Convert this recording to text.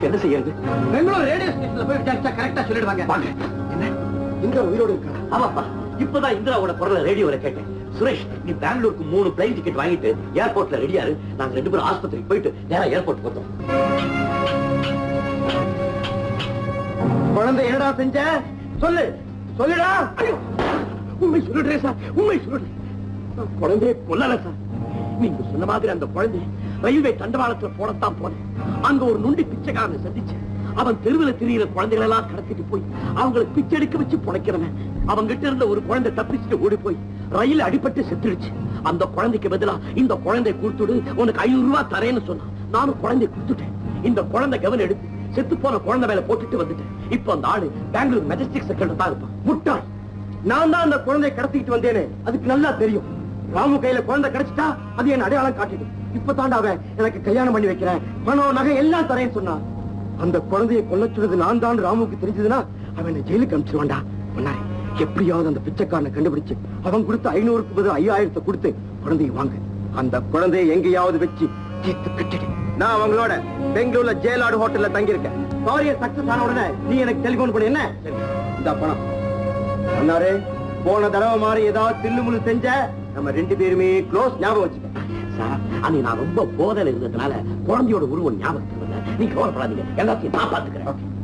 என்ன செய்யறது பெங்களூர் ரேடியோ ஸ்டேஷன்ல போய் விசாரிச்சா கரெக்டா சொல்லிடுவாங்க வாங்க என்ன இந்திரா உயிரோடு இருக்கா ஆமாப்பா இப்பதான் இந்திராவோட குரல ரேடியோல கேட்டேன் சுரேஷ் நீ பெங்களூருக்கு மூணு பிளைன் டிக்கெட் வாங்கிட்டு ஏர்போர்ட்ல ரெடியா இரு நாங்க ரெண்டு பேரும் ஆஸ்பத்திரிக்கு போயிட்டு நேரா ஏர்போர்ட் வந்தோம் குழந்தை என்னடா செஞ்ச சொல்லு சொல்லுடா ஐயோ, உண்மை சொல்லுறேன் சார் உண்மை சொல்லுறேன் நான் குழந்தையை கொல்லல சார் நீங்க சொன்ன மாதிரி அந்த குழந்தை ரயில்வே தண்டவாளத்துல போடத்தான் போனேன் அங்க ஒரு நுண்டி பிச்சைக்காரனை சந்திச்சேன் அவன் தெருவில் திரியிற குழந்தைகள் எல்லாம் கடத்திட்டு போய் அவங்களை பிச்சை எடுக்க வச்சு புடைக்கிறவன் அவங்க கிட்ட இருந்த ஒரு குழந்தை தப்பிச்சுட்டு ஓடி போய் ரயில் அடிபட்டு செத்துடுச்சு அந்த குழந்தைக்கு பதிலா இந்த குழந்தை கொடுத்துடு உனக்கு ஐநூறு ரூபாய் தரேன்னு சொன்னான் நானும் குழந்தை கொடுத்துட்டேன் இந்த குழந்தை கவனம் எடுத்து செத்து போன குழந்தை மேல போட்டுட்டு வந்துட்டேன் இப்ப அந்த ஆளு பெங்களூர் மெஜஸ்டிக் செக்டர்ல தான் இருப்பான் முட்டாள் நான் தான் அந்த குழந்தையை கடத்திட்டு வந்தேனே அதுக்கு நல்லா தெரியும் ராமு கையில குழந்தை கிடைச்சிட்டா அது என் அடையாளம் காட்டிடும் இப்ப தாண்டா அவன் எனக்கு கல்யாணம் பண்ணி வைக்கிறேன் பணம் நகை எல்லாம் தரேன்னு சொன்னான் அந்த குழந்தையை கொல்ல சொன்னது நான் தான் ராமுக்கு தெரிஞ்சதுன்னா அவன் என்னை ஜெயிலுக்கு அனுப்பிச்சிருவான்டா பண்ணாரு எப்படியாவது அந்த பிச்சைக்காரனை கண்டுபிடிச்சு அவன் கொடுத்த ஐநூறுக்கு பதில் ஐயாயிரத்தை கொடுத்து குழந்தையை வாங்க அந்த குழந்தையை எங்கேயாவது வச்சு தீர்த்து கட்டிடு நான் அவங்களோட பெங்களூர்ல ஜெயலாடு ஹோட்டல்ல தங்கியிருக்கேன் காரியம் சக்சஸ் ஆன உடனே நீ எனக்கு டெலிபோன் பண்ணு என்ன இந்த பணம் அண்ணாரே போன தடவை மாதிரி ஏதாவது தில்லுமுள்ளு செஞ்ச நம்ம ரெண்டு பேருமே க்ளோஸ் ஞாபகம் வச்சுக்க சார் அன்னைக்கு நான் ரொம்ப போதையில இருந்ததுனால குழந்தையோட உருவம் ஞாபகத்துக்கு வரல நீங்க கவலைப்படாதீங்க எல்லாத்தையும் நான் பாத்துக்கிறேன்